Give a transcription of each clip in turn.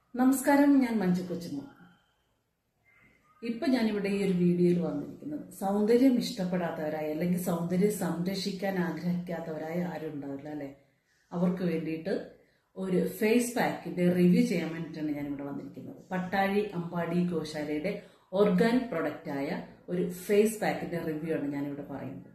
നമസ്കാരം ഞാൻ മഞ്ജു കൊച്ചുമോ ഇപ്പൊ ഞാനിവിടെ ഈ ഒരു വീഡിയോയിൽ വന്നിരിക്കുന്നത് സൗന്ദര്യം ഇഷ്ടപ്പെടാത്തവരായ അല്ലെങ്കിൽ സൗന്ദര്യം സംരക്ഷിക്കാൻ ആഗ്രഹിക്കാത്തവരായ ആരും ഉണ്ടാവില്ല അല്ലെ അവർക്ക് വേണ്ടിയിട്ട് ഒരു ഫേസ് പാക്കിന്റെ റിവ്യൂ ചെയ്യാൻ വേണ്ടിയിട്ടാണ് ഞാനിവിടെ വന്നിരിക്കുന്നത് പട്ടാഴി അമ്പാടി ഗോശാലയുടെ ഓർഗാനിക് പ്രൊഡക്റ്റ് ആയ ഒരു ഫേസ് പാക്കിന്റെ റിവ്യൂ ആണ് ഞാനിവിടെ പറയുന്നത്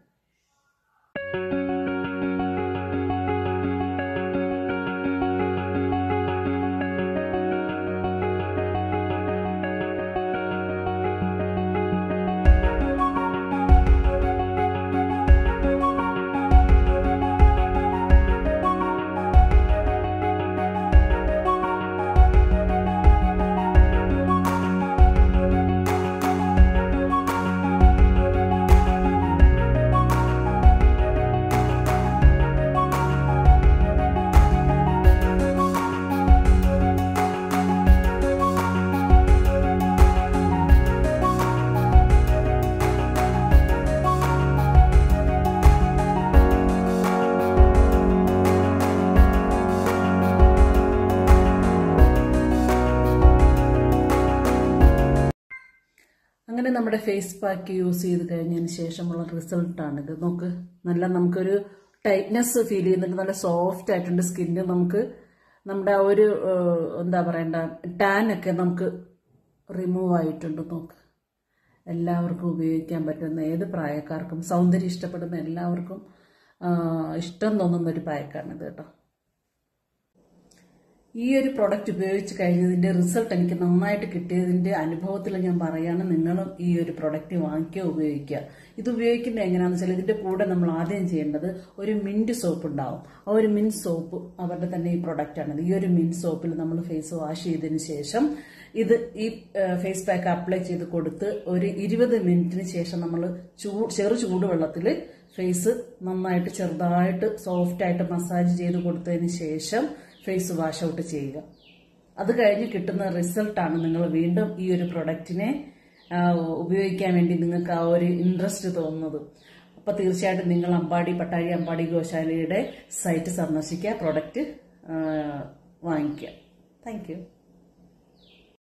അങ്ങനെ നമ്മുടെ ഫേസ് പാക്ക് യൂസ് ചെയ്ത് കഴിഞ്ഞതിന് ശേഷമുള്ള റിസൾട്ടാണ് ഇത് നോക്ക് നല്ല നമുക്കൊരു ടൈറ്റ്നെസ് ഫീൽ ചെയ്യുന്നുണ്ട് നല്ല സോഫ്റ്റ് ആയിട്ടുണ്ട് സ്കിന്ന് നമുക്ക് നമ്മുടെ ആ ഒരു ഏഹ്, എന്താ പറയണ്ട ടാൻ ഒക്കെ നമുക്ക് റിമൂവ് ആയിട്ടുണ്ട് നോക്ക് എല്ലാവർക്കും ഉപയോഗിക്കാൻ പറ്റുന്ന ഏത് പ്രായക്കാർക്കും സൗന്ദര്യം ഇഷ്ടപ്പെടുന്ന എല്ലാവർക്കും ആ, ഇഷ്ടം തോന്നുന്ന ഒരു പാക്കാണിത് കേട്ടോ ഈ ഒരു പ്രൊഡക്റ്റ് ഉപയോഗിച്ച് കഴിഞ്ഞതിന്റെ റിസൾട്ട് എനിക്ക് നന്നായിട്ട് കിട്ടിയതിന്റെ അനുഭവത്തിൽ ഞാൻ പറയാണ് നിങ്ങളും ഈ ഒരു പ്രൊഡക്റ്റ് വാങ്ങിക്കുക ഉപയോഗിക്കുക ഇത് ഉപയോഗിക്കുന്നത് എങ്ങനെയാണെന്ന് വെച്ചാൽ ഇതിന്റെ കൂടെ നമ്മൾ ആദ്യം ചെയ്യേണ്ടത് ഒരു മിന്റ് സോപ്പ് ഉണ്ടാവും ആ ഒരു മിന്റ് സോപ്പ് അവരുടെ തന്നെ ഈ പ്രൊഡക്റ്റ് ആണ് ഈ ഒരു മിന്റ് സോപ്പിൽ നമ്മൾ ഫേസ് വാഷ് ചെയ്തതിന് ശേഷം ഇത് ഈ ഫേസ് പാക്ക് അപ്ലൈ ചെയ്ത് കൊടുത്ത് ഒരു ഇരുപത് മിനിറ്റിന് ശേഷം നമ്മൾ ചൂ ചെറു ചൂടുവെള്ളത്തിൽ ഫേസ് നന്നായിട്ട് ചെറുതായിട്ട് സോഫ്റ്റ് ആയിട്ട് മസാജ് ചെയ്ത് കൊടുത്തതിന് ശേഷം ഫേസ് വാഷ് ഔട്ട് ചെയ്യുക അത് കഴിഞ്ഞ് കിട്ടുന്ന റിസൾട്ടാണ് നിങ്ങൾ വീണ്ടും ഈ ഒരു പ്രൊഡക്റ്റിനെ ആ, ഉപയോഗിക്കാൻ വേണ്ടി നിങ്ങൾക്ക് ആ ഒരു ഇൻട്രസ്റ്റ് തോന്നുന്നത് അപ്പൊ തീർച്ചയായിട്ടും നിങ്ങൾ അമ്പാടി പട്ടാഴി അമ്പാടി ഗോശാലയുടെ സൈറ്റ് സന്ദർശിക്കുക പ്രൊഡക്റ്റ് വാങ്ങിക്കുക താങ്ക് യു